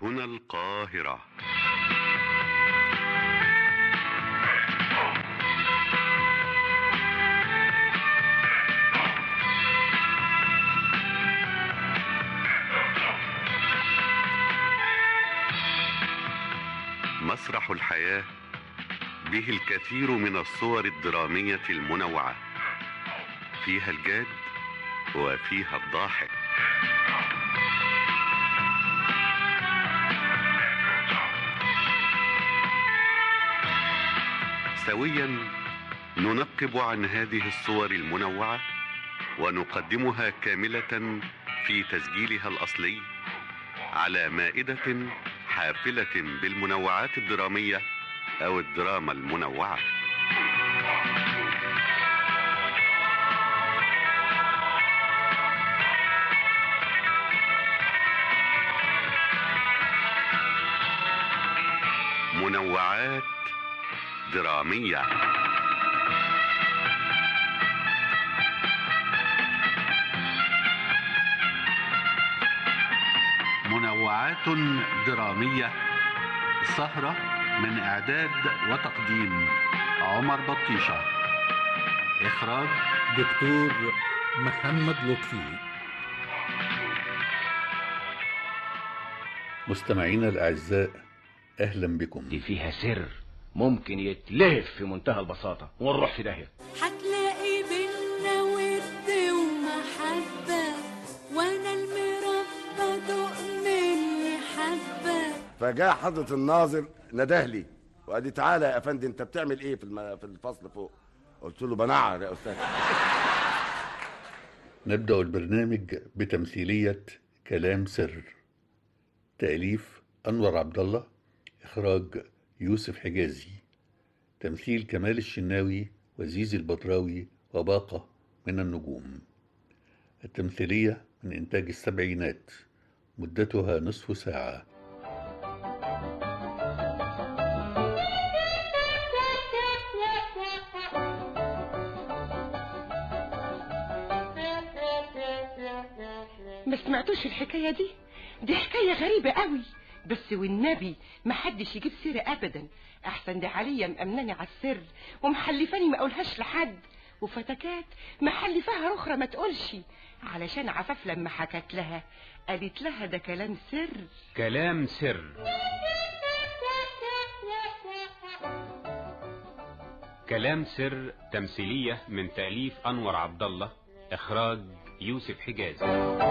هنا القاهرة مسرح الحياة به الكثير من الصور الدرامية المنوعة فيها الجاد وفيها الضاحك سويا ننقب عن هذه الصور المنوعة ونقدمها كاملة في تسجيلها الأصلي على مائدة حافلة بالمنوعات الدرامية أو الدراما المنوعة منوعات درامية منوعات درامية سهرة من إعداد وتقديم عمر بطيشة إخراج دكتور محمد لطفي مستمعينا الأعزاء أهلا بكم دي فيها سر ممكن يتلهف في منتهى البساطة ونروح في داهية هتلاقي بينا ود ومحبة وانا المربى دوق مني حبة فجاء حضرة الناظر نداه لي وقال لي تعالى يا افندي انت بتعمل ايه في الم... في الفصل فوق قلت له بنعر يا استاذ نبدأ البرنامج بتمثيلية كلام سر تأليف أنور عبد الله إخراج يوسف حجازي تمثيل كمال الشناوي وزيزي البدراوي وباقة من النجوم التمثيلية من إنتاج السبعينات مدتها نصف ساعة ما سمعتوش الحكاية دي دي حكاية غريبة قوي بس والنبي ما حدش يجيب سيرة ابدا احسن دي عليا مأمناني على السر ومحلفاني ما اقولهاش لحد وفتكات محلفاها رخرة ما تقولش علشان عفاف لما حكت لها قالت لها ده كلام سر كلام سر كلام سر تمثيلية من تأليف أنور عبد الله إخراج يوسف حجازي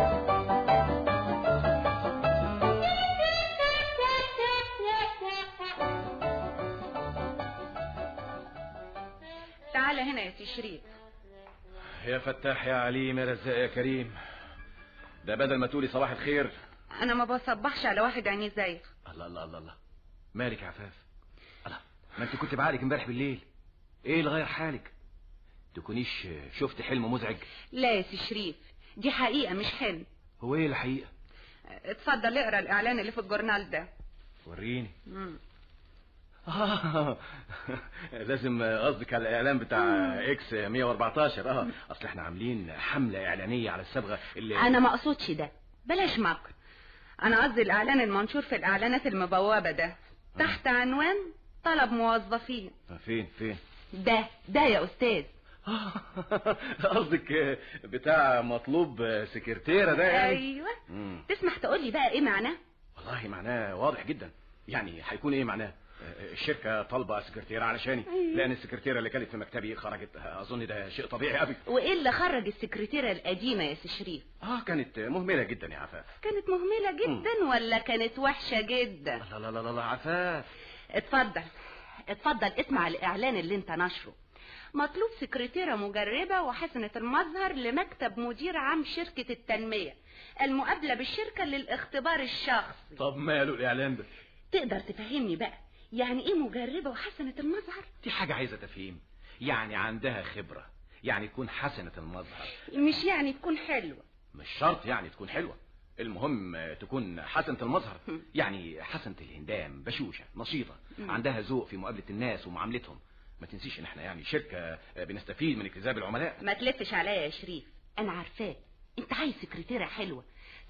تعالى هنا يا سي شريف يا فتاح يا عليم يا رزاق يا كريم ده بدل ما تقولي صباح الخير انا ما بصبحش على واحد عينيه زيك الله الله الله الله مالك يا عفاف الله ما انت كنت بعقلك امبارح بالليل ايه اللي غير حالك تكونيش شفت حلم مزعج لا يا سي شريف دي حقيقة مش حلم هو ايه الحقيقة اتفضل اقرا الاعلان اللي في الجورنال ده وريني مم. آه لازم قصدك على الاعلان بتاع اكس 114 اه اصل احنا عاملين حمله اعلانيه على الصبغه اللي انا ما اقصدش ده بلاش مكر انا قصدي الاعلان المنشور في الاعلانات المبوابة ده تحت عنوان طلب موظفين فين فين ده ده يا استاذ قصدك بتاع مطلوب سكرتيره ده يعني ايوه مم. تسمح تقول لي بقى ايه معناه والله معناه واضح جدا يعني هيكون ايه معناه الشركه طالبه سكرتيره علشاني أيوة. لان السكرتيره اللي كانت في مكتبي خرجت اظن ده شيء طبيعي قوي وايه اللي خرج السكرتيرة القديمة يا سي شريف اه كانت مهمله جدا يا عفاف كانت مهملة جدا ولا كانت وحشة جدا لا لا لا لا, لا عفاف اتفضل اتفضل اسمع الاعلان اللي انت نشره مطلوب سكرتيرة مجربة وحسنة المظهر لمكتب مدير عام شركة التنمية المقابلة بالشركة للاختبار الشخصي طب ماله الاعلان ده تقدر تفهمني بقى يعني ايه مجربة وحسنة المظهر دي حاجه عايزه تفهيم يعني عندها خبره يعني تكون حسنه المظهر مش يعني تكون حلوة مش شرط يعني تكون حلوه المهم تكون حسنة المظهر يعني حسنة الهندام بشوشة نشيطة مم. عندها ذوق في مقابلة الناس ومعاملتهم ما تنسيش ان احنا يعني شركة بنستفيد من اكتساب العملاء ما تلفش عليا يا شريف انا عارفاك انت عايز سكرتيرة حلوة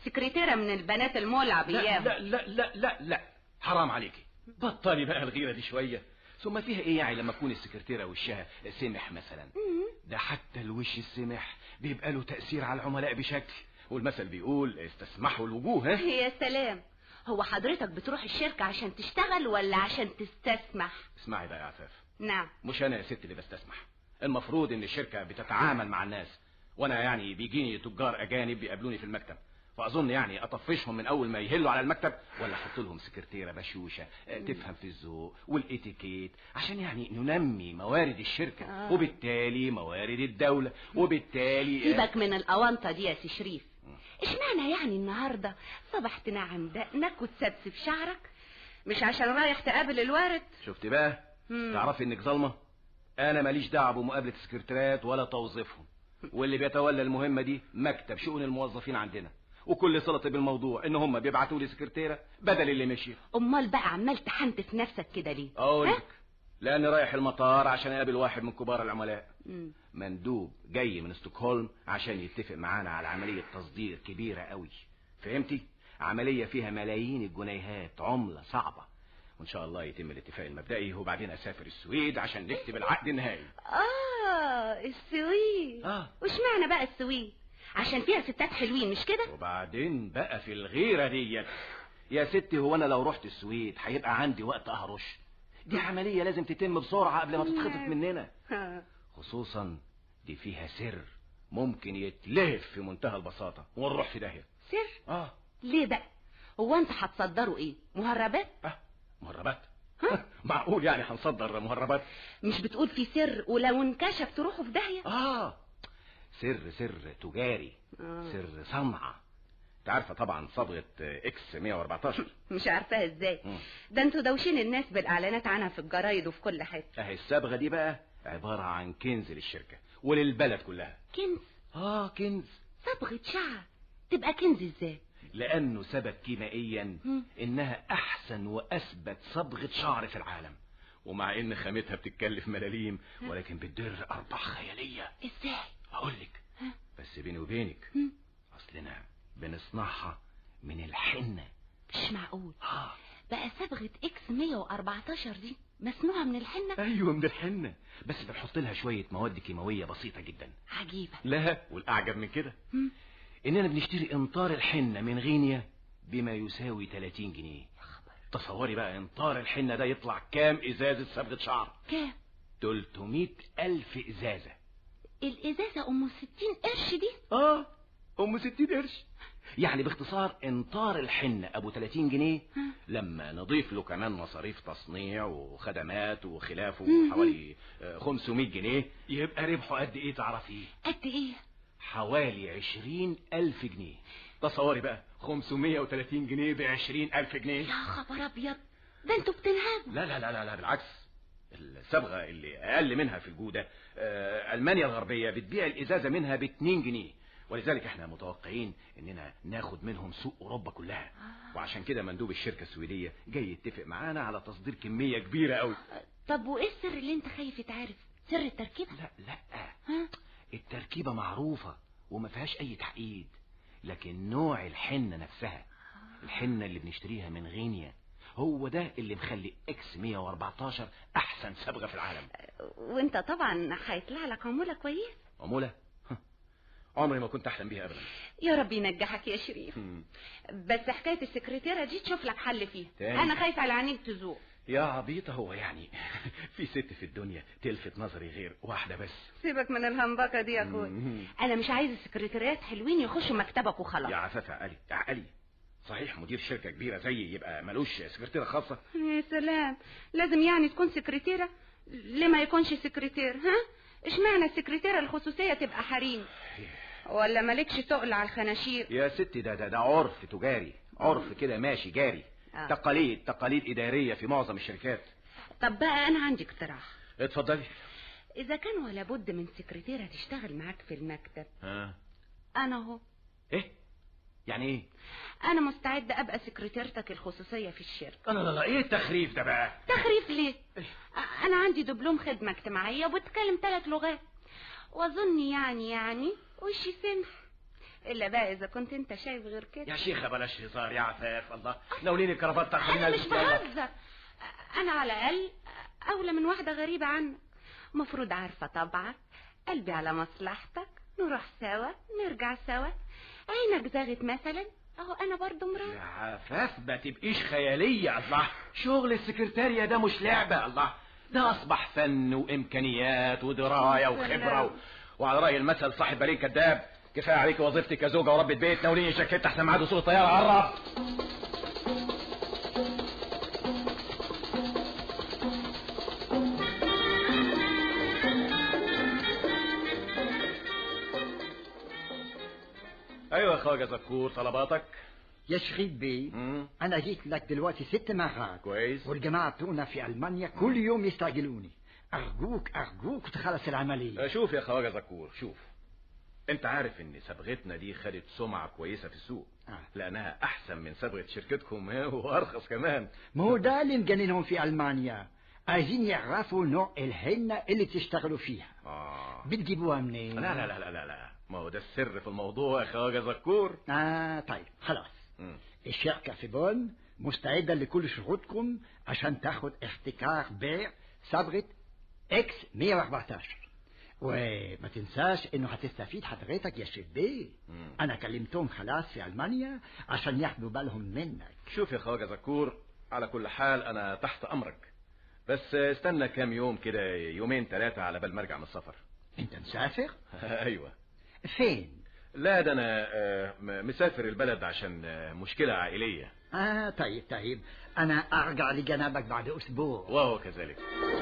سكرتيرة من البنات الملعب لا اياهم لا لا لا لا لا حرام عليكي بطلي بقى الغيرة دي شوية ثم فيها ايه يعني لما تكون السكرتيرة وشها سمح مثلا ده حتى الوش السمح بيبقى له تأثير على العملاء بشكل والمثل بيقول استسمحوا الوجوه ها يا سلام هو حضرتك بتروح الشركة عشان تشتغل ولا عشان تستسمح اسمعي بقى يا عفاف نعم مش انا يا ست اللي بستسمح المفروض ان الشركة بتتعامل مع الناس وانا يعني بيجيني تجار اجانب بيقابلوني في المكتب فاظن يعني اطفشهم من اول ما يهلوا على المكتب ولا احط لهم سكرتيره بشوشه آه، تفهم في الذوق والاتيكيت عشان يعني ننمي موارد الشركه آه. وبالتالي موارد الدوله وبالتالي سيبك من الأونطة دي يا سي شريف اشمعنى يعني النهاردة صبح تنعم دقنك وتسبسب شعرك مش عشان رايح تقابل الوارد شفت بقى مم. تعرفي انك ظالمه انا ماليش دعوه بمقابله السكرتيرات ولا توظيفهم واللي بيتولى المهمه دي مكتب شؤون الموظفين عندنا وكل صلتي بالموضوع ان هم بيبعتوا لي سكرتيره بدل اللي مشي امال بقى عمال تحنتف نفسك كده ليه اقول ها؟ لك لاني رايح المطار عشان اقابل واحد من كبار العملاء مم. مندوب جاي من ستوكهولم عشان يتفق معانا على عمليه تصدير كبيره قوي فهمتي عمليه فيها ملايين الجنيهات عمله صعبه وان شاء الله يتم الاتفاق المبدئي وبعدين اسافر السويد عشان نكتب العقد النهائي اه السويد اه واشمعنى بقى السويد عشان فيها ستات حلوين مش كده وبعدين بقى في الغيرة ديت يا ستي هو انا لو رحت السويد هيبقى عندي وقت اهرش دي عملية لازم تتم بسرعة قبل ما تتخطف مننا ها. خصوصا دي فيها سر ممكن يتلهف في منتهى البساطة ونروح في داهية سر اه ليه بقى هو انت هتصدروا ايه مهربات اه مهربات معقول يعني هنصدر مهربات مش بتقول في سر ولو انكشف تروحوا في داهية اه سر سر تجاري آه. سر صنعة انت عارفة طبعا صبغة اكس 114 مش عارفاها ازاي مم. ده انتوا دوشين الناس بالاعلانات عنها في الجرايد وفي كل حته اهي الصبغة دي بقى عبارة عن كنز للشركة وللبلد كلها كنز اه كنز صبغه شعر تبقى كنز ازاي لانه ثبت كيميائيا مم. انها احسن واثبت صبغة شعر في العالم ومع ان خامتها بتتكلف ملاليم ولكن بتدر ارباح خيالية ازاي هقول لك ها؟ بس بيني وبينك مم. اصلنا بنصنعها من الحنة مش معقول اه بقى صبغه اكس 114 دي مصنوعه من الحنه ايوه من الحنة بس بنحط لها شوية مواد كيماوية بسيطة جدا عجيبه لا والاعجب من كده مم. اننا بنشتري امطار الحنة من غينيا بما يساوي 30 جنيه تصوري بقى امطار الحنة ده يطلع كام ازازة صبغة شعر كام 300 الف ازازة الازازه ام 60 قرش دي اه ام 60 قرش يعني باختصار امطار الحنة ابو 30 جنيه ها. لما نضيف له كمان مصاريف تصنيع وخدمات وخلافه مم. حوالي آه، 500 جنيه يبقى ربحه قد ايه تعرفيه قد ايه حوالي عشرين ألف جنيه تصوري بقى 530 جنيه بعشرين ألف جنيه يا خبر ابيض ده انتوا بتنهبوا لا لا لا لا, لا بالعكس الصبغة اللي أقل منها في الجودة آه، ألمانيا الغربية بتبيع الإزازة منها باتنين جنيه ولذلك احنا متوقعين اننا ناخد منهم سوق اوروبا كلها وعشان كده مندوب الشركة السويدية جاي يتفق معانا على تصدير كمية كبيرة قوي طب وايه السر اللي انت خايف يتعرف سر التركيبه لا لا ها التركيبة معروفة وما فيهاش أي تعقيد لكن نوع الحنة نفسها الحنة اللي بنشتريها من غينيا هو ده اللي مخلي اكس 114 أحسن صبغة في العالم وانت طبعا هيطلع لك عموله كويس عمولة ها، عمري ما كنت أحلم بيها أبدا يا رب ينجحك يا شريف هم. بس حكايه السكرتيره دي تشوف لك حل فيها تاني. انا خايفه على عينيك تزوق يا عبيطة هو يعني في ست في الدنيا تلفت نظري غير واحدة بس سيبك من الهمبكه دي يا اخوي مم. انا مش عايز السكرتيرات حلوين يخشوا مكتبك وخلاص يا عفاف عقلي عقلي صحيح مدير شركة كبيرة زيي يبقى ملوش سكرتيرة خاصة يا سلام لازم يعني تكون سكرتيره ليه ما يكونش سكرتير ها اشمعنى السكرتيره الخصوصيه تبقى حريم ولا مالكش تقل على الخناشير يا ستي ده ده ده عرف تجاري عرف كده ماشي جاري آه. تقاليد تقاليد إدارية في معظم الشركات طب بقى انا عندي اقتراح اتفضلي اذا كان ولا بد من سكرتيره تشتغل معاك في المكتب ها انا اهو ايه يعني ايه انا مستعده ابقى سكرتيرتك الخصوصيه في الشركه لا لا لا ايه التخريف ده بقى تخريف ليه أ- انا عندي دبلوم خدمه اجتماعيه وبتكلم ثلاث لغات واظن يعني يعني وشي سمح الا بقى اذا كنت انت شايف غير كده يا شيخة بلاش هزار يا عفاف الله ناوليني الكرافات بتاع خلينا انا مش بهزر انا على الاقل اولى من واحده غريبه عنك مفروض عارفه طبعك قلبي على مصلحتك نروح سوا نرجع سوا عينك زاغت مثلا اهو انا برضو يا مرات عفاف ما تبقيش خيالية الله شغل السكرتارية ده مش لعبة الله ده أصبح فن وإمكانيات ودراية وخبرة و... وعلى رأي المثل صاحب بالين كذاب كفاية عليك وظيفتك كزوجة وربة بيت ناوليني جاكيت أحسن معاد وصول الطيارة قرب أيوة يا خواجة زكور طلباتك يا شريف بيه مم. انا جيت لك دلوقتي ست مرات كويس والجماعه بتوعنا في المانيا كل يوم يستعجلوني ارجوك ارجوك تخلص العمليه شوف يا خواجة زكور شوف انت عارف ان صبغتنا دي خدت سمعة كويسة في السوق آه. لانها احسن من صبغة شركتكم وارخص كمان ما هو ده اللي مجننهم في المانيا عايزين يعرفوا نوع الهنة اللي تشتغلوا فيها آه. بتجيبوها منين لا لا لا لا لا لا ما هو ده السر في الموضوع يا خواجة زكور اه طيب خلاص مم. الشركة في بون مستعدة لكل شروطكم عشان تاخد احتكار بيع صبغة اكس 114 وما تنساش انه هتستفيد حضرتك يا شيخ بيه مم. انا كلمتهم خلاص في المانيا عشان ياخدوا بالهم منك شوف يا خواجة زكور على كل حال انا تحت امرك بس استنى كام يوم كده يومين ثلاثة على بال ما ارجع من السفر انت مسافر ايوه فين لا ده انا آه، م- مسافر البلد عشان آه، مشكلة عائلية اه طيب طيب انا ارجع لجنابك بعد اسبوع وهو كذلك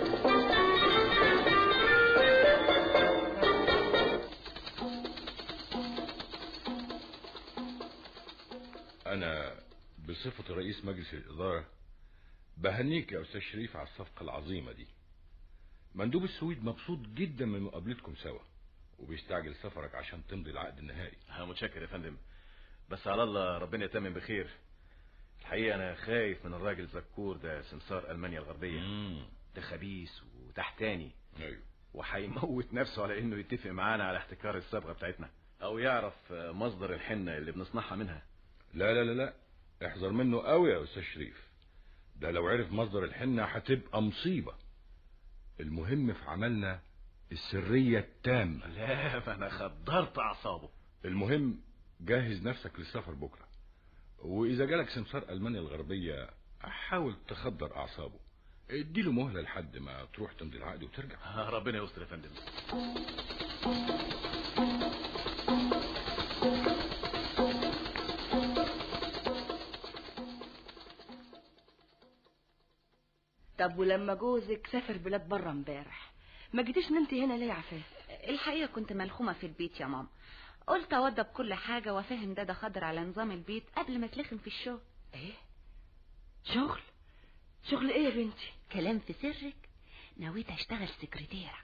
أنا بصفة رئيس مجلس الإدارة بهنيك يا أستاذ شريف على الصفقة العظيمة دي مندوب السويد مبسوط جدا من مقابلتكم سوا وبيستعجل سفرك عشان تمضي العقد النهائي ها متشكر يا فندم بس على الله ربنا يتمم بخير الحقيقة أنا خايف من الراجل زكور ده سمسار ألمانيا الغربية مم. ده خبيث وتحتاني أيوه وهيموت نفسه على إنه يتفق معانا على احتكار الصبغة بتاعتنا أو يعرف آه، مصدر الحنة اللي بنصنعها منها لا لا لا لا احذر منه قوي يا أستاذ شريف ده لو عرف مصدر الحنة هتبقى مصيبة المهم في عملنا السرية التامة لا ما أنا خدرت أعصابه المهم جهز نفسك للسفر بكرة وإذا جالك سمسار ألمانيا الغربية حاول تخدر أعصابه اديله مهلة لحد ما تروح تمضي العقد وترجع آه، ربنا يستر يا فندم طب ولما جوزك سافر بلاد بره امبارح ما جيتيش نمتي هنا ليه يا عفاف الحقيقه كنت ملخومه في البيت يا ماما قلت اوضب كل حاجه وافهم دادا خضر على نظام البيت قبل ما اتلخم في الشغل ايه شغل شغل ايه يا بنتي كلام في سرك نويت اشتغل سكرتيره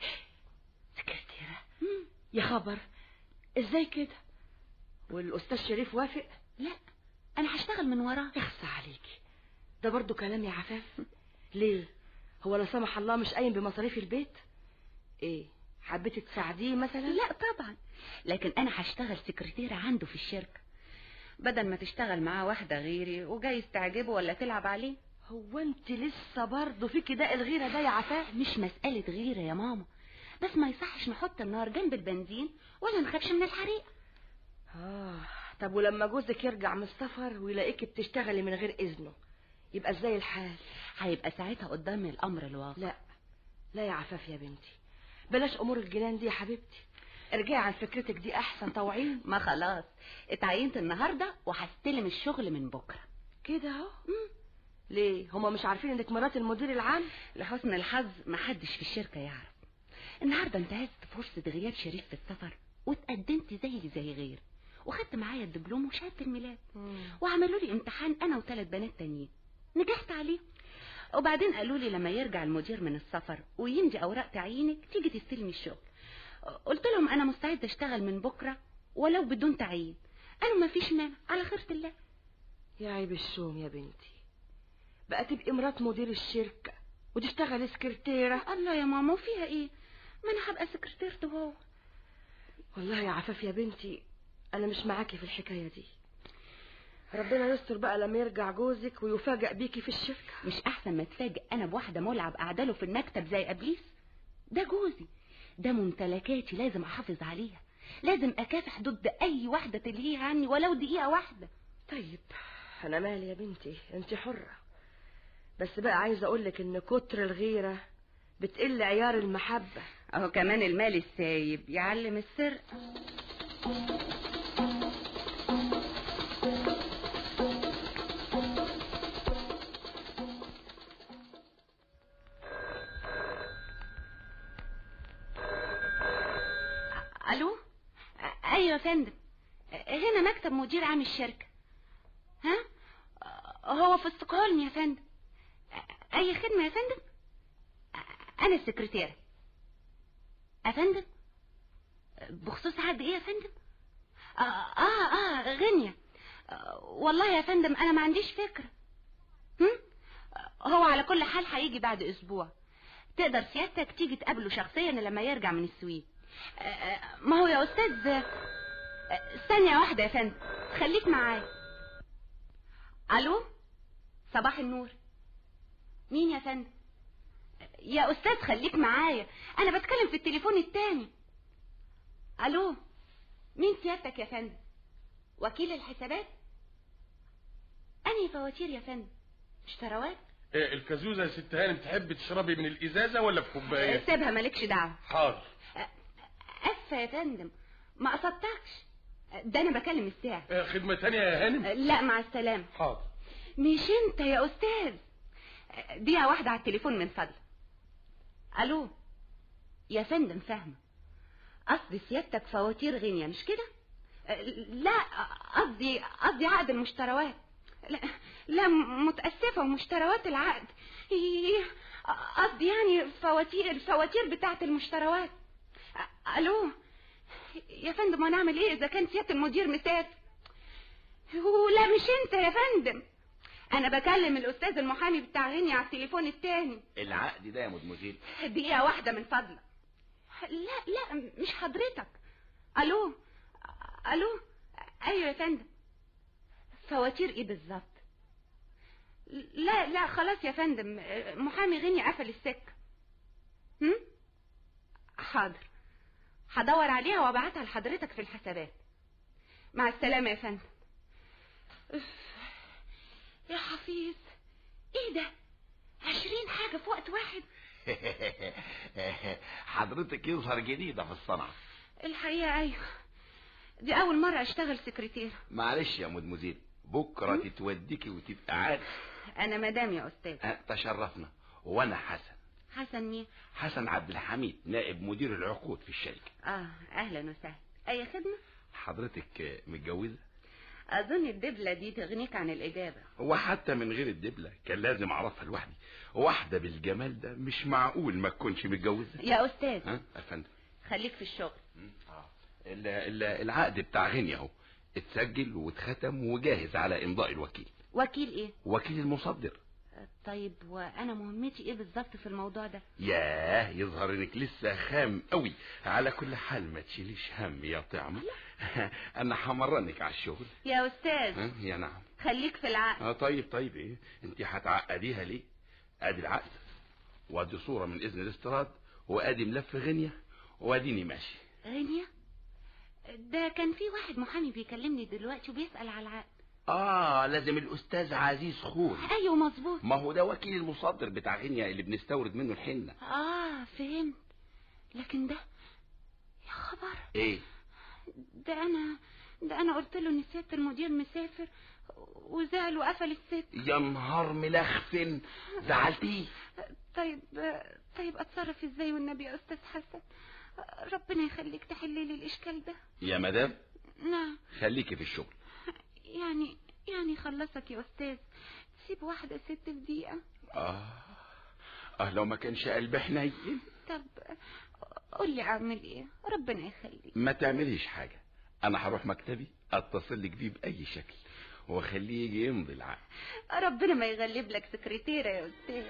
سكرتيرة يا خبر ازاي كده والاستاذ شريف وافق لا انا هشتغل من وراه اخصى عليكي ده برضو كلام يا عفاف ليه هو لا سمح الله مش قايم بمصاريف البيت ايه حبيتي تساعديه مثلا لا طبعا لكن انا هشتغل سكرتيرة عنده في الشركة بدل ما تشتغل معاه واحدة غيري وجايز تعجبه ولا تلعب عليه هو انت لسه برضه فيكي ده الغيرة ده يا عفاف مش مسألة غيرة يا ماما بس ما يصحش نحط النار جنب البنزين ولا نخافش من الحريق اه طب ولما جوزك يرجع من السفر ويلاقيكي بتشتغلي من غير اذنه يبقى ازاي الحال هيبقى ساعتها قدامي الامر الواقع لا لا يا عفاف يا بنتي بلاش امور الجنان دي يا حبيبتي ارجعي عن فكرتك دي احسن طوعين ما خلاص اتعينت النهارده وهستلم الشغل من بكره كده اهو ليه هما مش عارفين انك مرات المدير العام لحسن الحظ محدش في الشركه يعرف النهارده انتهزت فرصه غياب شريف في السفر واتقدمت زي زي غير وخدت معايا الدبلوم وشهاده الميلاد وعملوا لي امتحان انا وثلاث بنات تانيين نجحت عليه وبعدين قالوا لي لما يرجع المدير من السفر ويمضي اوراق تعيينك تيجي تستلمي الشغل قلت لهم انا مستعده اشتغل من بكره ولو بدون تعيين قالوا ما فيش مانع على خيرة الله يا عيب الشوم يا بنتي بقى تبقي مرات مدير الشركة وتشتغلي سكرتيرة الله يا ماما وفيها ايه ما انا هبقى سكرتيرته هو والله يا عفاف يا بنتي انا مش معاكي في الحكايه دي ربنا يستر بقى لما يرجع جوزك ويفاجئ بيكي في الشركه مش احسن ما اتفاجئ انا بواحده ملعب قاعده له في المكتب زي ابليس ده جوزي ده ممتلكاتي لازم احافظ عليها لازم اكافح ضد اي واحده تلهيها عني ولو دقيقه واحده طيب انا مالي يا بنتي انت حره بس بقى عايزه اقولك ان كتر الغيره بتقل عيار المحبه اهو كمان المال السايب يعلم السرقه الو ايوه يا فندم هنا مكتب مدير عام الشركه ها هو في استقالني يا فندم اي خدمه يا فندم انا السكرتيره يا فندم بخصوص عقد ايه يا فندم اه اه, آه غنية آه والله يا فندم انا ما عنديش فكرة هم؟ هو على كل حال هيجي بعد اسبوع تقدر سيادتك تيجي تقابله شخصيا لما يرجع من السويد آه، آه، ما هو يا استاذ آه، ثانية واحدة يا فندم خليك معايا الو صباح النور مين يا فندم يا استاذ خليك معايا انا بتكلم في التليفون التاني الو مين سيادتك يا فندم وكيل الحسابات انهي فواتير يا فندم اشتروات إيه الكازوزه يا ست هانم تحب تشربي من الازازه ولا في كوبايه سيبها مالكش دعوه حاضر اسفه يا فندم ما قصدتكش ده انا بكلم الساعه إيه خدمه تانية يا هانم لا مع السلامه حاضر مش انت يا استاذ دقيقه واحده على التليفون من فضلك الو يا فندم فاهمه قصدي سيادتك فواتير غنية مش كده لا قصدي قصدي عقد المشتروات لا, لا متأسفة ومشتروات العقد إيه، قصدي يعني فواتير الفواتير بتاعة المشتروات الو يا فندم انا اعمل ايه اذا كان سيادة المدير مسافر لا مش انت يا فندم انا بكلم الاستاذ المحامي بتاع غني على التليفون التاني العقد ده يا مدموزيل دقيقة واحدة من فضلك لا لا مش حضرتك الو الو ايوه يا فندم فواتير ايه بالظبط لا لا خلاص يا فندم محامي غني قفل السكه هم حاضر هدور عليها وابعتها لحضرتك في الحسابات مع السلامه يا فندم أف. يا حفيظ ايه ده عشرين حاجه في وقت واحد حضرتك يظهر جديدة في الصنعة الحقيقه ايوه دي اول مره اشتغل سكرتير معلش يا مدموزيل بكرة تتوديكي وتبقى عارف انا مدام يا استاذ أه، تشرفنا وانا حسن حسن مين حسن عبد الحميد نائب مدير العقود في الشركة اه اهلا وسهلا اي خدمه حضرتك آه، متجوزة اظن الدبله دي تغنيك عن الاجابه وحتى من غير الدبلة كان لازم اعرفها لوحدي واحدة بالجمال ده مش معقول ما تكونش متجوزة يا استاذ ها يا فندم خليك في الشغل ال- ال- العقد بتاع غني اهو اتسجل واتختم وجاهز على امضاء الوكيل وكيل ايه وكيل المصدر طيب وانا مهمتي ايه بالظبط في الموضوع ده ياه يظهر انك لسه خام قوي على كل حال ما تشيليش هم يا طعمة انا همرنك على الشغل يا استاذ ها يا نعم خليك في العقل اه طيب طيب ايه انت هتعقديها ليه ادي العقد وادي صورة من اذن الاستيراد وادي ملف غنية واديني ماشي غنية ده كان في واحد محامي بيكلمني دلوقتي وبيسأل على العقد اه لازم الاستاذ عزيز خون ايوه مظبوط ما هو ده وكيل المصدر بتاع غينيا اللي بنستورد منه الحنة اه فهمت لكن ده يا خبر ايه ده انا ده انا قلت له ان سياده المدير مسافر وزعل وقفل الست يا نهار ملخفن زعلتيه طيب طيب اتصرف ازاي والنبي يا استاذ حسن ربنا يخليك تحل لي الاشكال ده يا مدام نعم خليكي في الشغل يعني يعني خلصك يا استاذ تسيب واحده ست في دقيقه اه اه لو ما كانش قلبي حنين طب قول لي اعمل ايه ربنا يخليك ما تعمليش حاجة انا هروح مكتبي اتصل لك بيه باي شكل واخليه يجي يمضي العقد ربنا ما يغلب لك سكرتيره يا استاذ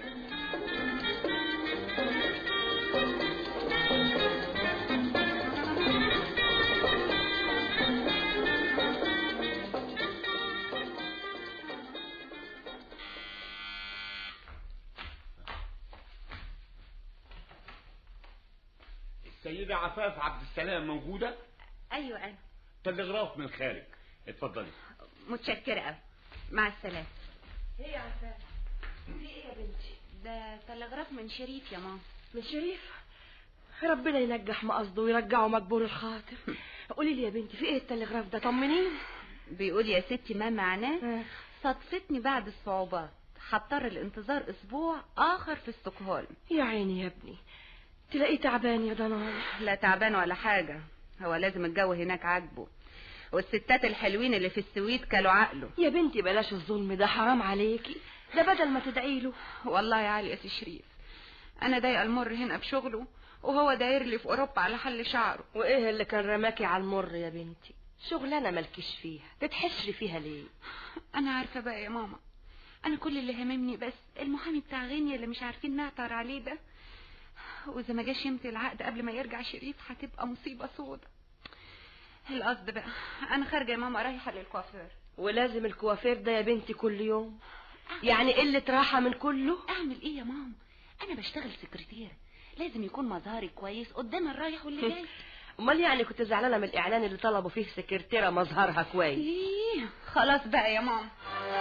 السيدة عفاف عبد السلام موجودة ايوه انا تلغراف من خارج اتفضلي متشكره قوي مع السلامه ايه يا عفاف في ايه يا بنتي ده تلغراف من شريف يا ماما من شريف ربنا ينجح ما قصده ويرجعه مجبور الخاطر قولي لي يا بنتي في ايه التلغراف ده طمنيني بيقول يا ستي ما معناه صدفتني بعد الصعوبات هضطر الانتظار اسبوع اخر في ستوكهولم يا عيني يا ابني تلاقيه تعبان يا ضنايا لا تعبان ولا حاجه هو لازم الجو هناك عاجبه والستات الحلوين اللي في السويد كلوا عقله يا بنتي بلاش الظلم ده حرام عليكي ده بدل ما تدعي له والله يا علي يا سي شريف انا ضايقه المر هنا بشغله وهو داير لي في اوروبا على حل شعره وايه اللي كان رماكي على المر يا بنتي شغلانه مالكيش فيها تتحشري فيها ليه انا عارفه بقى يا ماما انا كل اللي هاممني بس المحامي بتاع غينيا اللي مش عارفين نعثر عليه ده واذا ما جاش يمضي العقد قبل ما يرجع شريف هتبقى مصيبه سودا القصد بقى انا خارجه يا ماما رايحه للكوافير ولازم الكوافير ده يا بنتي كل يوم يعني قله راحه من كله اعمل ايه يا ماما انا بشتغل سكرتيره لازم يكون مظهري كويس قدام الرايح واللي جاي امال يعني كنت زعلانه من الاعلان اللي طلبوا فيه سكرتيره مظهرها كويس ايه خلاص بقى يا ماما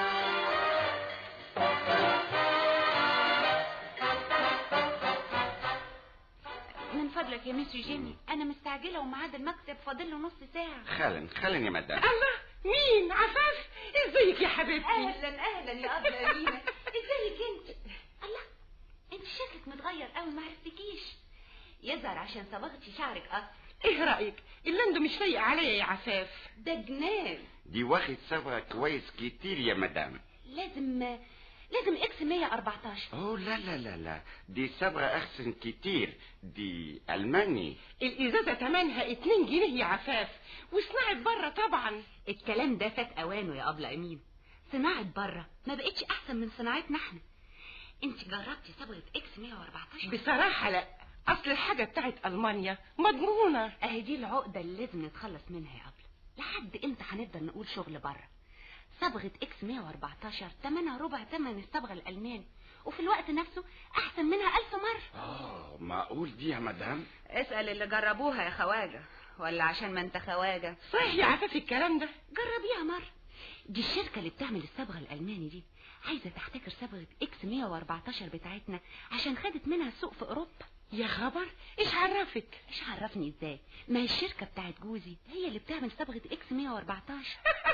من فضلك يا ميسي جيمي انا مستعجله وميعاد المكتب فاضل له نص ساعه خالا خالا يا مدام الله مين عفاف ازيك يا حبيبتي اهلا اهلا يا ابله امينه ازيك انت الله انت شكلك متغير قوي ما عرفتكيش يظهر عشان صبغتي شعرك اصلا ايه رايك اللندو مش لايق عليا يا عفاف ده جنان دي واخد صبغة كويس كتير يا مدام لازم لازم اكس 114 اوه لا لا لا لا دي صبغة احسن كتير دي الماني الازازه تمنها 2 جنيه يا عفاف وصناعه بره طبعا الكلام ده فات اوانه يا ابله امين صناعه بره ما بقتش احسن من صناعتنا احنا انت جربتي صبغه اكس 114 بصراحه لا اصل الحاجه بتاعت المانيا مضمونه اهي دي العقده اللي لازم نتخلص منها يا ابله لحد امتى هنفضل نقول شغل بره صبغه اكس 114 تمنها ربع تمن الصبغه الالماني وفي الوقت نفسه احسن منها ألف مره اه معقول دي يا مدام اسال اللي جربوها يا خواجه ولا عشان ما انت خواجه صحيح يا عفاف الكلام ده جربيها مره دي الشركه اللي بتعمل الصبغه الالماني دي عايزه تحتكر صبغه اكس 114 بتاعتنا عشان خدت منها السوق في اوروبا يا خبر ايش عرفك ايش عرفني ازاي ما هي الشركه بتاعت جوزي هي اللي بتعمل صبغه اكس 114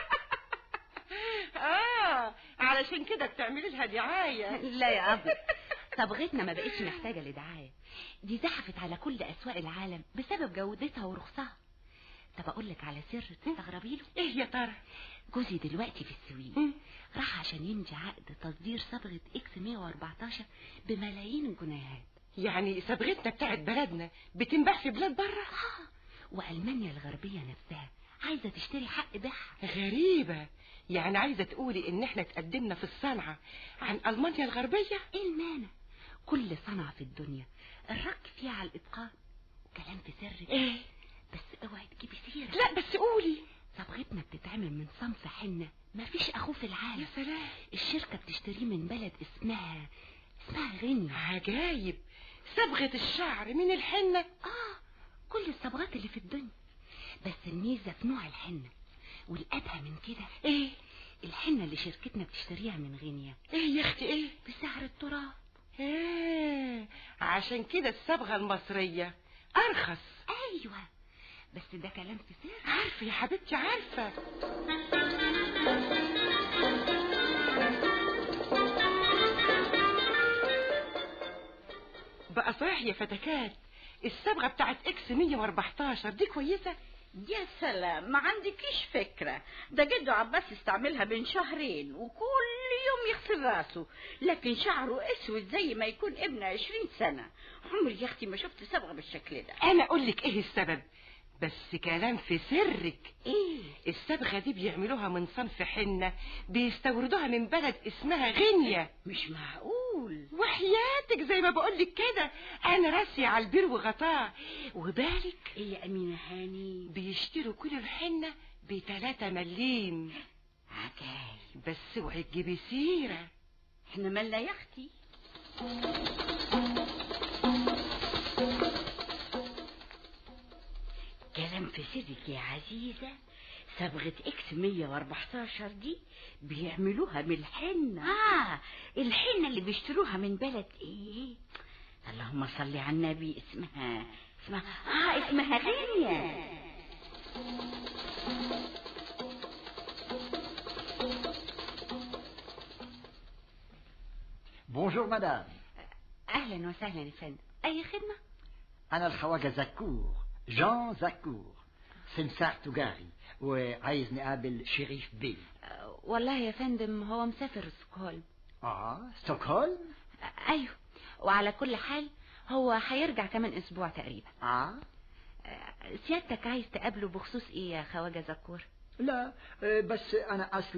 اه علشان كده بتعملي لها دعايه لا يا ابو صبغتنا ما بقتش محتاجه لدعايه دي زحفت على كل اسواق العالم بسبب جودتها ورخصها طب اقول لك على سر تستغربي له ايه يا ترى جوزي دلوقتي في السويد راح عشان يمضي عقد تصدير صبغه اكس 114 بملايين الجنيهات يعني صبغتنا بتاعت بلدنا بتنباع في بلاد بره اه والمانيا الغربيه نفسها عايزه تشتري حق بيعها غريبه يعني عايزه تقولي ان احنا تقدمنا في الصنعه عن المانيا الغربيه ايه المانع كل صنعه في الدنيا الرك فيها على الاتقان وكلام في سر ايه بس اوعي تجيبي سيره لا بس قولي صبغتنا بتتعمل من صنف حنه مفيش اخوه في العالم يا سلام الشركه بتشتريه من بلد اسمها اسمها غينيا عجايب صبغه الشعر من الحنه اه كل الصبغات اللي في الدنيا بس الميزه في نوع الحنه والابهى من كده ايه الحنه اللي شركتنا بتشتريها من غينيا ايه يا اختي ايه بسعر التراب ايه عشان كده الصبغه المصريه ارخص ايوه بس ده كلام في سر عارفه يا حبيبتي عارفه بقى صحيح يا فتكات الصبغه بتاعت اكس 114 دي كويسه يا سلام ما عندكيش فكرة ده جده عباس استعملها بين شهرين وكل يوم يغسل راسه لكن شعره اسود زي ما يكون ابن عشرين سنة عمري يا اختي ما شفت صبغة بالشكل ده انا اقول لك ايه السبب بس كلام في سرك ايه الصبغه دي بيعملوها من صنف حنه بيستوردوها من بلد اسمها غينيا مش معقول وحياتك زي ما بقول لك كده انا راسي على البير وغطاه وبالك ايه يا امينه هاني بيشتروا كل الحنه بتلاتة مليم عجايب بس اوعي تجيبي سيره احنا مالنا يا اختي في سرك يا عزيزة صبغة اكس 114 دي بيعملوها من الحنة اه الحنة اللي بيشتروها من بلد ايه اللهم صل على النبي اسمها اسمها اه اسمها غينيا بونجور مدام اهلا وسهلا يا فندم اي خدمه أنا الخواجة زكور جان زكور سمسار تجاري وعايز نقابل شريف بيه والله يا فندم هو مسافر ستوكهولم اه ستوكهولم ايوه وعلى كل حال هو هيرجع كمان اسبوع تقريبا اه سيادتك عايز تقابله بخصوص ايه يا خواجه زكور لا آه، بس أنا أصل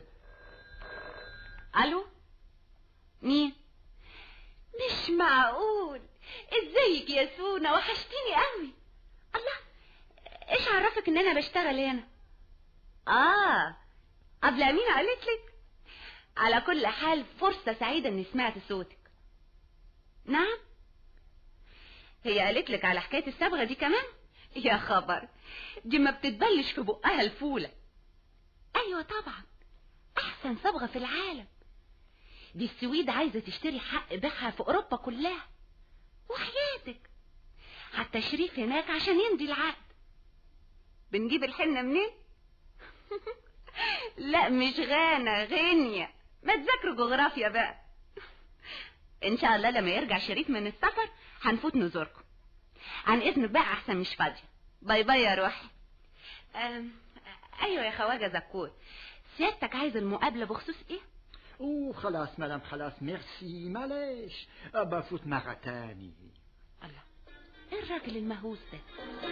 الو مين مش معقول ازيك يا سونا وحشتيني قوي الله ايش عرفك ان انا بشتغل هنا اه قبل امينه قالت لك على كل حال فرصه سعيده اني سمعت صوتك نعم هي قالت لك على حكايه الصبغه دي كمان يا خبر دي ما بتتبلش في بقها الفوله ايوه طبعا احسن صبغه في العالم دي السويد عايزه تشتري حق بيعها في اوروبا كلها وحياتك حتى شريف هناك عشان يمضي العقد بنجيب الحنة منين؟ لا مش غانا غينيا ما تذاكروا جغرافيا بقى ان شاء الله لما يرجع شريف من السفر هنفوت نزوركم عن اذنك بقى احسن مش فاضيه باي باي يا روحي أم... ايوه يا خواجه زكور سيادتك عايز المقابله بخصوص ايه اوه خلاص مدام خلاص ميرسي معلش بفوت مرة تاني ايه الراجل المهووس ده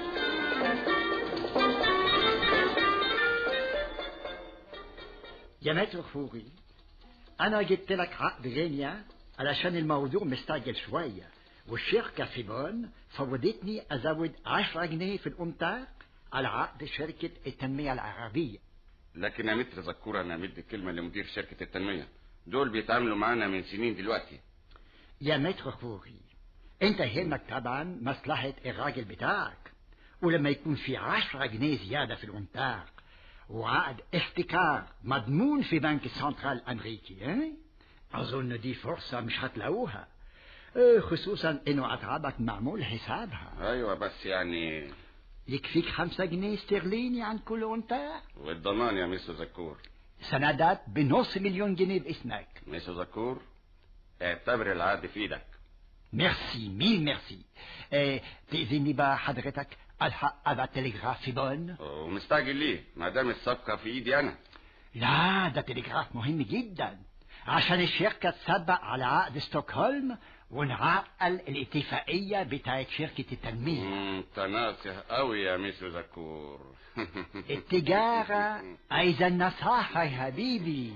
يا متر فوري أنا جبت لك عقد غينيا علشان الموضوع مستعجل شوية والشركة في بون فوضتني أزود عشرة جنيه في الأمتار على عقد شركة التنمية العربية لكن يا متر زكورة انا مدي الكلمة لمدير شركة التنمية دول بيتعاملوا معانا من سنين دلوقتي يا متر فوري انت يهمك طبعا مصلحة الراجل بتاعك ولما يكون في عشرة جنيه زيادة في الأمتار وعقد احتكار مضمون في بنك السنترال الأمريكي اه؟ أظن دي فرصة مش هتلاقوها اه، خصوصا انه اتعابك معمول حسابها ايوه بس يعني يكفيك خمسة جنيه استرليني عن كل أمتار والضمان يا ميسو زكور سندات بنص مليون جنيه باسمك ميسو زكور اعتبر العقد في ايدك ميرسي ميل ميرسي اه تأذني بقى حضرتك الحق ابعت تلغراف في بون ومستعجل ليه ما دام الصفقة في ايدي انا لا ده تلغراف مهم جدا عشان الشركة تسبق على عقد ستوكهولم ونعقل الاتفاقية بتاعت شركة التنمية مم، انت ناصح قوي يا ميسو زكور التجارة عايزة النصاحة يا حبيبي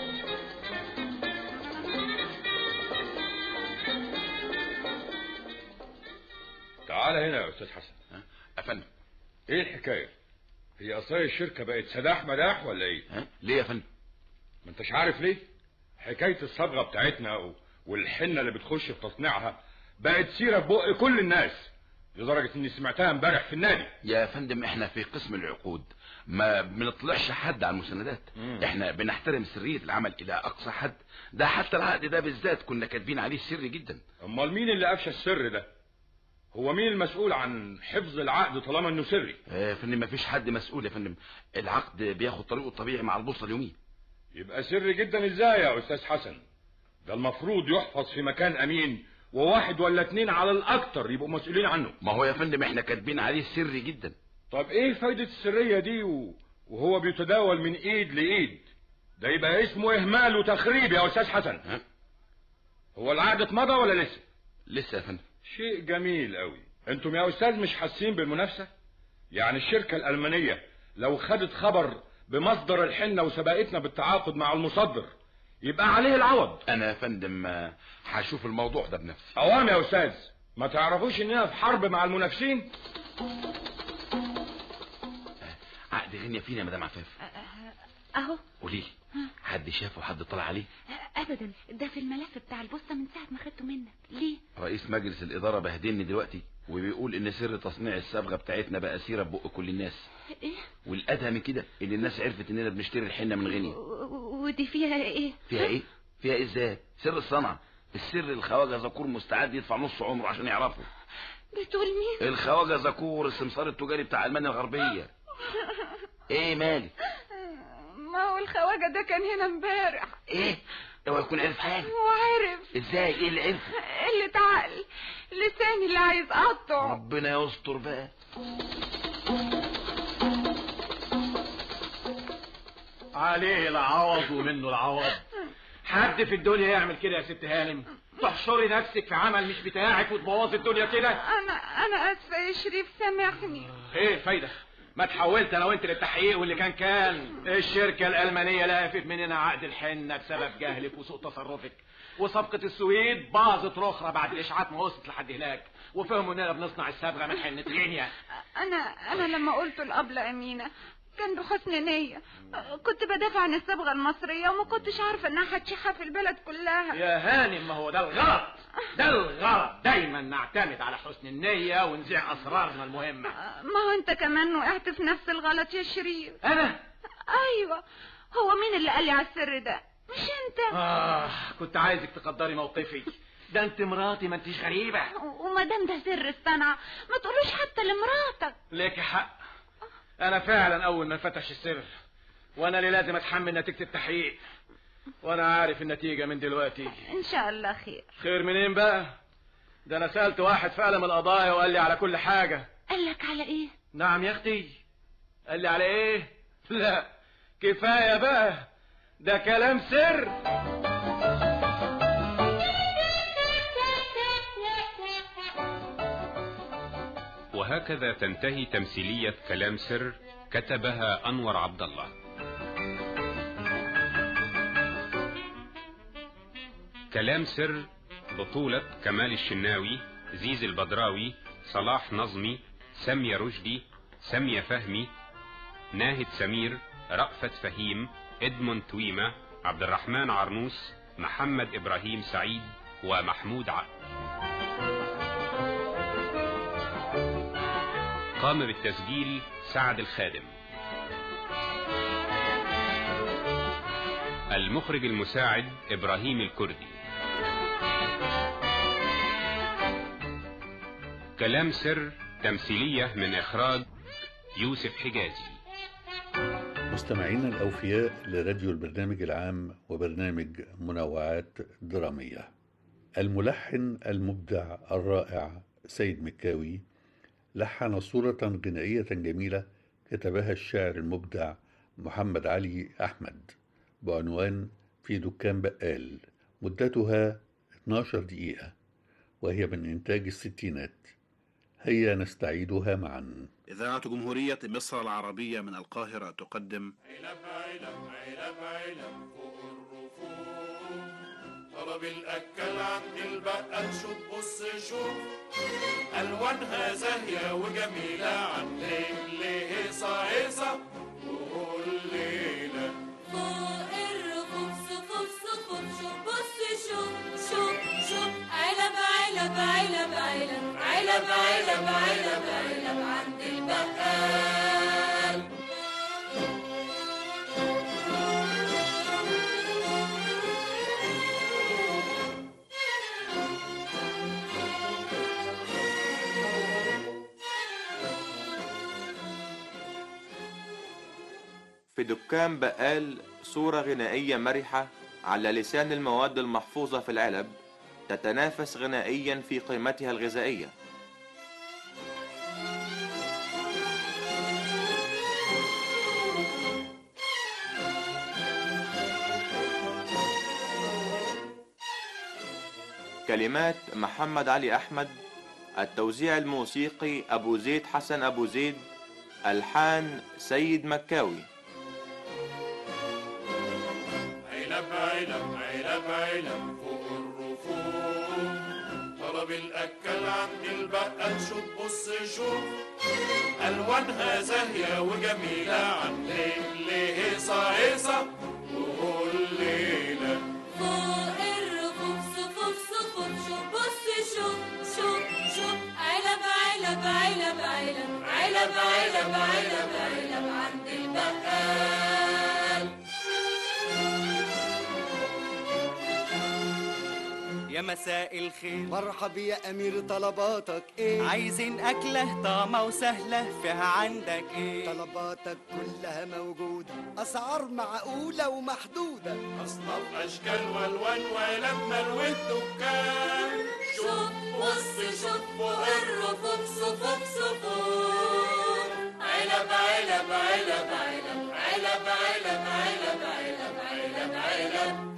تعال هنا يا استاذ حسن افندم ايه الحكايه هي اصلا الشركه بقت سداح مداح ولا ايه ليه يا فندم ما انتش عارف ليه حكايه الصبغه بتاعتنا و- والحنه اللي بتخش في تصنيعها بقت سيره في بق كل الناس لدرجه اني سمعتها امبارح في النادي يا فندم احنا في قسم العقود ما بنطلعش حد على المسندات مم. احنا بنحترم سرية العمل الى اقصى حد ده حتى العقد ده بالذات كنا كاتبين عليه سري جدا امال مين اللي قفش السر ده هو مين المسؤول عن حفظ العقد طالما انه سري آه، يا فندم مفيش حد مسؤول يا فندم العقد بياخد طريقه الطبيعي مع البوصله اليوميه يبقى سري جدا ازاي يا استاذ حسن ده المفروض يحفظ في مكان امين وواحد ولا اتنين على الاكتر يبقوا مسؤولين عنه ما هو يا فندم احنا كاتبين عليه سري جدا طب ايه فايدة السرية دي و... وهو بيتداول من ايد لايد ده يبقى اسمه اهمال وتخريب يا استاذ حسن هو العقد اتمضى ولا لسه لسه يا فندم شيء جميل قوي انتم يا استاذ مش حاسين بالمنافسة يعني الشركة الالمانية لو خدت خبر بمصدر الحنة وسبقتنا بالتعاقد مع المصدر يبقى عليه العوض انا يا فندم آه، هشوف الموضوع ده بنفسي اوام يا استاذ ما تعرفوش اننا في حرب مع المنافسين عقد غنية فينا يا مدام عفاف اهو قولي لي حد شافه حد طلع عليه ابدا ده في الملف بتاع البوسطه من ساعه ما خدته منك ليه رئيس مجلس الاداره بهدلني دلوقتي وبيقول ان سر تصنيع الصبغه بتاعتنا بقى سيره ببق كل الناس ايه والادهى من كده ان الناس عرفت اننا بنشتري الحنه من غينيا و- ودي فيها ايه فيها ايه فيها إيه ازاي سر الصنعه السر الخواجه زكور مستعد يدفع نص عمره عشان يعرفه بتقول مين الخواجه زكور السمسار التجاري بتاع المانيا الغربيه ايه مالك ما هو الخواجه ده كان هنا امبارح ايه اوعى يكون عرف حاجه وعرف ازاي ايه اللي عرفه قلة عقل لساني اللي عايز اقطعه ربنا يستر بقى عليه العوض ومنه العوض حد في الدنيا يعمل كده يا ست هانم تحشري نفسك في عمل مش بتاعك وتبوظي الدنيا كده انا انا اسفه يا شريف سامحني ايه الفايده ما تحولت انا وانت للتحقيق واللي كان كان الشركه الالمانيه لافت مننا عقد الحنه بسبب جهلك وسوء تصرفك وصفقه السويد باظت رخرة بعد الاشاعات ما وصلت لحد هناك وفهموا اننا بنصنع الصبغه من حنه غينيا انا انا لما قلت الابله امينه كان بحسن نية كنت بدافع عن الصبغة المصرية وما كنتش عارفة انها هتشيحها في البلد كلها يا هانم ما هو ده الغلط ده الغلط دايما نعتمد على حسن النية ونذيع أسرارنا المهمة ما هو انت كمان وقعت في نفس الغلط يا شريف أنا ايوه هو مين اللي قال لي على السر ده مش انت آه كنت عايزك تقدري موقفي ده انت مراتي ما انتيش غريبة وما دام ده سر الصنعة ما تقولوش حتى لمراتك ليك حق أنا فعلا أول ما فتش السر وأنا اللي لازم أتحمل نتيجة التحقيق وأنا عارف النتيجة من دلوقتي ان شاء الله خير خير منين بقى ده أنا سألت واحد في قلم القضايا وقال لي على كل حاجة قال لك على ايه نعم يا اختي قال لي على ايه لا كفايه بقى ده كلام سر وهكذا تنتهي تمثيلية كلام سر كتبها أنور عبد الله كلام سر بطولة كمال الشناوي زيز البدراوي صلاح نظمي سامية رشدي سامية فهمي ناهد سمير رأفت فهيم ادمون تويمة عبد الرحمن عرنوس محمد إبراهيم سعيد ومحمود عقل قام بالتسجيل سعد الخادم المخرج المساعد إبراهيم الكردي كلام سر تمثيلية من إخراج يوسف حجازي مستمعينا الأوفياء لراديو البرنامج العام وبرنامج منوعات درامية الملحن المبدع الرائع سيد مكاوي لحن صورة غنائية جميلة كتبها الشاعر المبدع محمد علي أحمد بعنوان في دكان بقال مدتها 12 دقيقة وهي من إنتاج الستينات هيا نستعيدها معا إذاعة جمهورية مصر العربية من القاهرة تقدم علب علب علب علب فوق الرفوف طلب الأكل عند البقال شوف بص شوف ألوانها زاهية وجميلة عن ليل هيصة هيصة وكل ليلة فوق الرفوف صفوف صفوف شوف بص شوف شوف شوف علب علب علب علب علب علب علب علب عند البقال في دكان بقال صورة غنائية مرحة على لسان المواد المحفوظة في العلب تتنافس غنائيا في قيمتها الغذائية كلمات محمد علي أحمد التوزيع الموسيقي أبو زيد حسن أبو زيد ألحان سيد مكاوي علب علب علب علب فوق الرفوف طلب الأكل عند البقال شوف بص شوف ألوانها زاهية وجميلة عن ليل هيصة هيصة وكل ليلة فوق الرفوف صفوف صفوف شوف بص شوف شوف شوف علب يا مساء الخير مرحب يا امير طلباتك ايه عايزين اكله طعمه وسهله فيها عندك ايه طلباتك كلها موجودة اسعار معقولة ومحدودة أصناف أشكال والوان ولما والدكان شوف بص شوف فوق الرفوف صفوف صفوف علب علب علب علب علب علب علب علب علب علب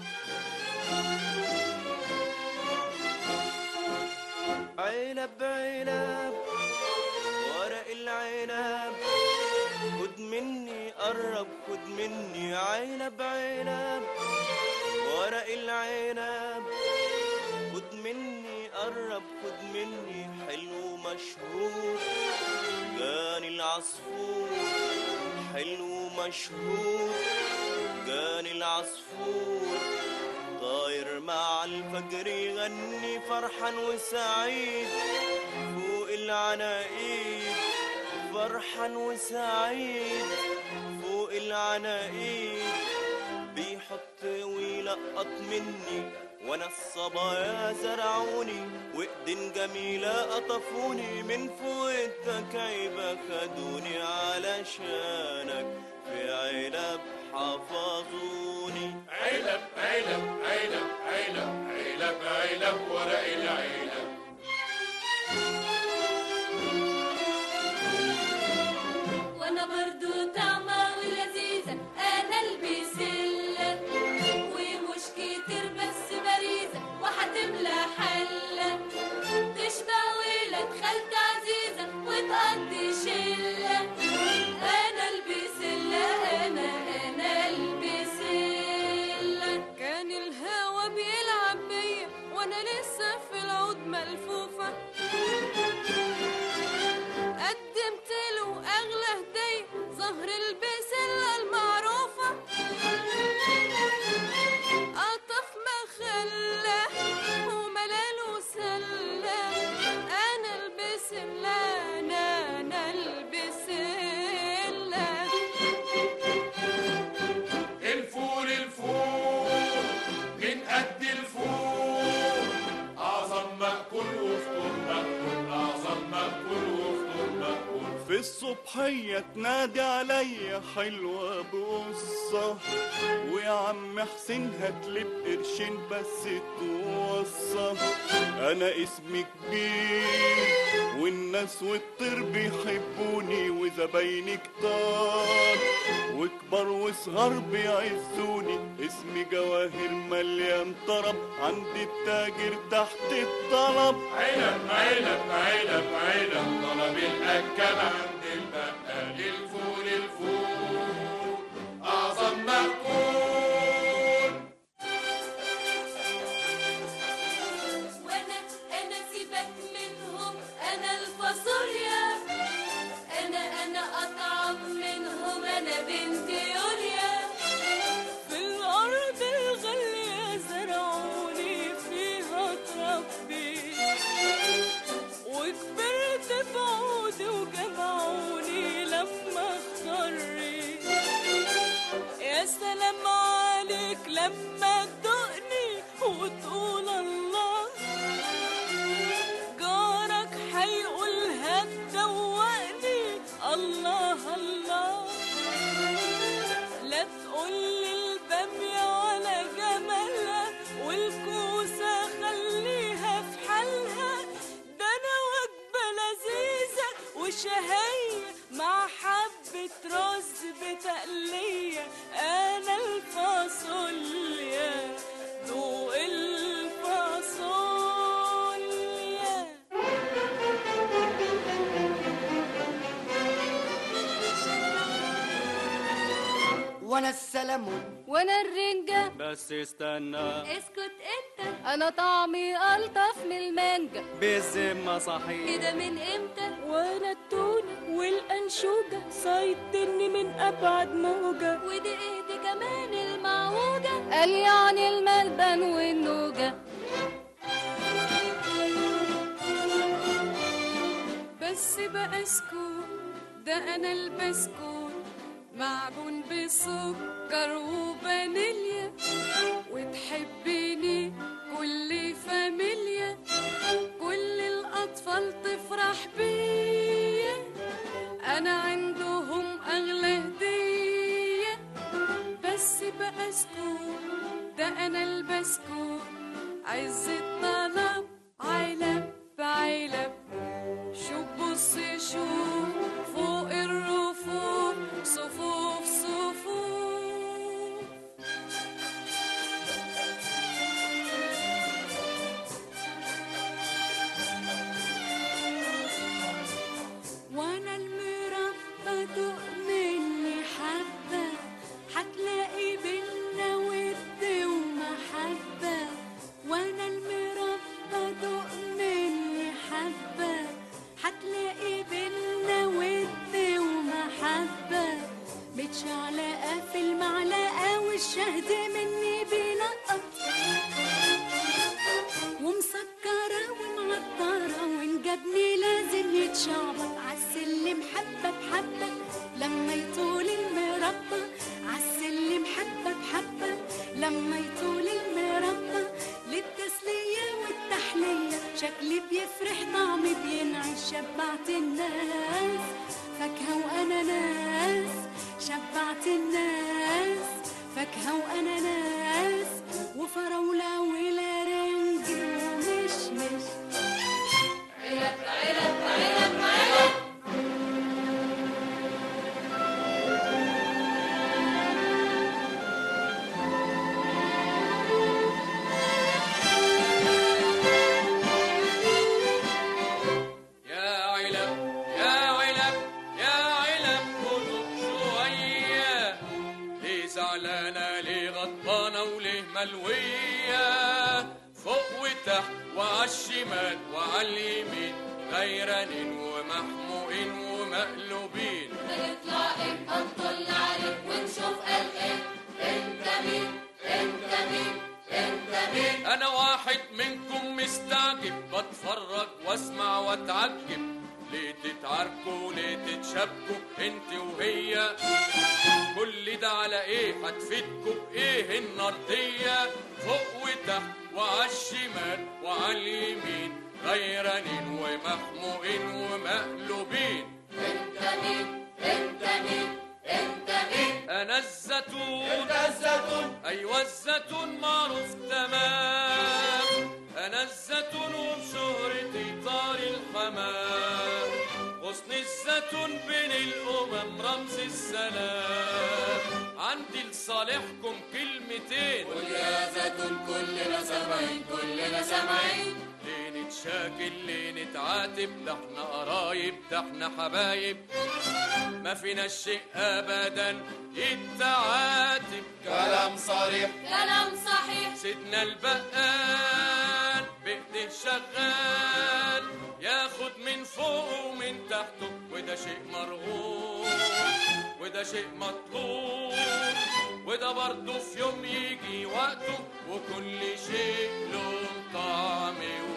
علب علب ورق العنب خد مني قرب خد مني علب علب ورق العنب خد مني قرب خد مني حلو مشهور جاني العصفور حلو مشهور جاني العصفور طاير مع الفجر يغني فرحان وسعيد فوق العناقيد فرحان وسعيد فوق العناقيد بيحط ويلقط مني وانا الصبايا زرعوني وايدين جميلة قطفوني من فوق التكعيبة خدوني علشانك في علب حفظوني علب علب علب علب علب علب ورق العلب وانا برضو طعمة ولذيذة انا البسلة ومش كتير بس باريزة وهتملى حلة تشبع ولاد خالتي عزيزة وتقضي شلة انا البسلة انا انا البسلة كان الهوا بيلعب بيا وانا لسه في العود ملفوفة قدمت له اغلى هديه ظهر البسله المعروفه قطف مخله وملاله سله انا البسله انا انا البسله الفول الفول من قد الفول أعظم مأكول وفطور مأكول أعظم مأكول وفطور مأكول في الصبحية تنادي عليا حلوة بقصة ويا عم حسين هاتلي بقرشين بس توصى أنا اسمي كبير والناس والطير بيحبوني وزبايني كتار وكبار وصغار بيعزوني اسمي جواهر مليان طرب عند التاجر تحت الطلب علب علب علب علب طلب الأكل عند البقال الفول الفول أعظم مأكول وانا انا سيبك منهم انا الفاصوليا انا انا اطعم منهم انا بنت يوليا في الارض الغاليه زرعوني فيها اتربيت وكبرت بعودي وجمعوني لما اختريت يا سلام عليك لما تدقني وتقول الله جارك هيقول هتدوقني الله الله لا تقولي البامية ولا جمالها والكوسة خليها في حالها ده أنا وجبة لذيذة وشهية مع حبة رز بتقلية أنا الفاصوليا ذوق الفاصوليا وانا السلمون وانا الرنجة بس استنى اسكت انت انا طعمي الطف من المانجا بالذمة صحيح كده من امتى وانا التونة والانشوجة صيدني من ابعد موجة ودي ايه دي كمان المعوجة قال يعني الملبن والنوجة بس بقى اسكت ده انا البسكوت معجون بسكر وفانيليا وتحبيني كل فانيليا أنا البسكوت عز الطلب علب علب شوف بص شوف فوق الرفوف صفوف صفوف وانا المربى دوق مني حبة هتلاقي بينا ود ومحبة وانا المربى دوق مني حبة هتلاقي بينا ود ومحبة متشعلقة في المعلقة والشهد مني بينقط ومسكرة ومعطرة وإن جابني لازم يتشعبط عالسلم حبة بحبة لما يطول المربى عالسلم حبة بحبة لما يطول المربى للتسلية والتحلية شكلي بيفرح طعمي بينعش شبعت الناس فاكهة وأناناس شبعت الناس فاكهة وأناناس وفراولة ولارنج ومشمش علب علب علب علب يا علب يا علب يا علب خذوا شوية ليه زعلانة ليه غضبانة وليه ملوية فوق وتحت وعالشمال وعاليمين غيرانين ومحموقين ومقلوبين هنطلع امتى نطل عليك ونشوف قال ايه انت مين انت مين انت مين انا واحد منكم مستعجب بتفرج واسمع واتعجب ليه تتعاركوا ليه تتشابكوا انت وهي كل ده على ايه هتفيدكوا بايه النردية فوق وتحت وعالشمال وعاليمين غيرانين ومحموقين ومقلوبين انت مين انت مين انت مين انا الزيتون انت الزيتون ايوه الزيتون معروف تمام انا الزيتون وبشهرتي طار الحمام غصن الزيتون بين الامم رمز السلام عندي لصالحكم كلمتين قول يا زيتون كلنا سامعين كلنا سامعين ليه نتشاكل ليه نتعاتب ده احنا قرايب ده احنا حبايب ما فينا شيء ابدا يتعاتب كلام صريح كلام صحيح سيدنا البقال بايده شغال ياخد من فوق ومن تحته وده شيء مرغوب وده شيء مطلوب وده برضه في يوم يجي وقته وكل شيء له طعم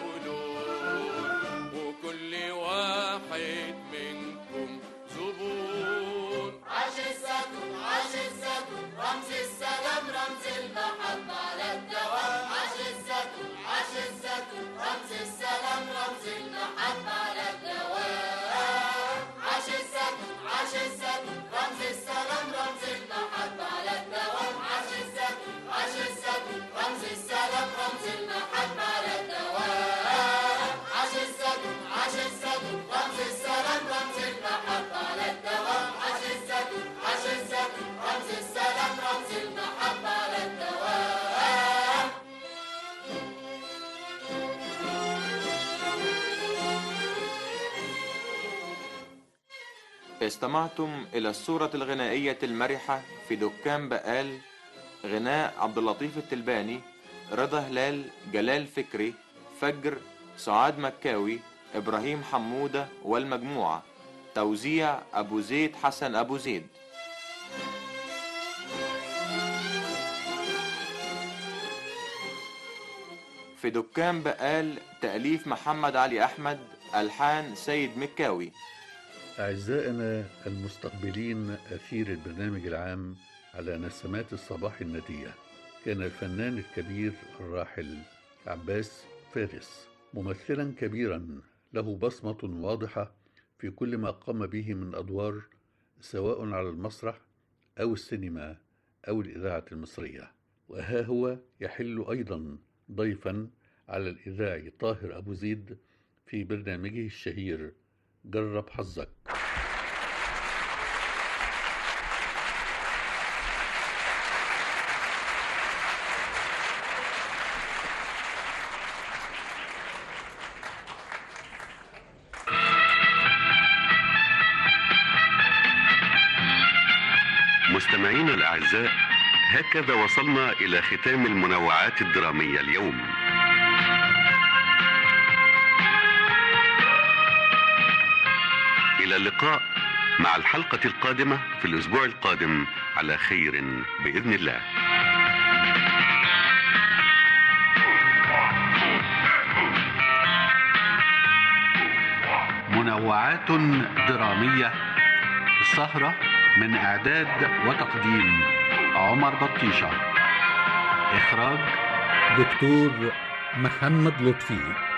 ولون وكل واحد منكم زبون عاش الزيتون عاش الزيتون رمز السلام رمز المحبة على الدوام عاش الزيتون عاش الزيتون رمز السلام رمز المحبة على الدوام عاش الزيتون عاش الزيتون رمز السلام رمز المحبة على الدوام عاش الزيتون عاش الزيتون رمز السلام رمز المحبة على الدوام عاش الزيتون عاش الزيتون رمز السلام رمز المحبة على الدوام عاش الزيتون عاش الزيتون رمز السلام رمز المحبة على الدوام استمعتم إلى الصورة الغنائية المرحة في دكان بقال غناء عبد اللطيف التلباني رضا هلال جلال فكري فجر سعاد مكاوي إبراهيم حمودة والمجموعة توزيع أبو زيد حسن أبو زيد في دكان بقال تأليف محمد علي أحمد ألحان سيد مكاوي أعزائنا المستقبلين أثير البرنامج العام على نسمات الصباح الندية كان الفنان الكبير الراحل عباس فارس ممثلا كبيرا له بصمة واضحة في كل ما قام به من أدوار سواء على المسرح أو السينما أو الإذاعة المصرية وها هو يحل أيضا ضيفا على الإذاعي طاهر أبو زيد في برنامجه الشهير جرب حظك مستمعينا الأعزاء هكذا وصلنا إلى ختام المنوعات الدرامية اليوم إلى اللقاء مع الحلقة القادمة في الأسبوع القادم على خير بإذن الله منوعات درامية السهرة من إعداد وتقديم عمر بطيشة إخراج دكتور محمد لطفي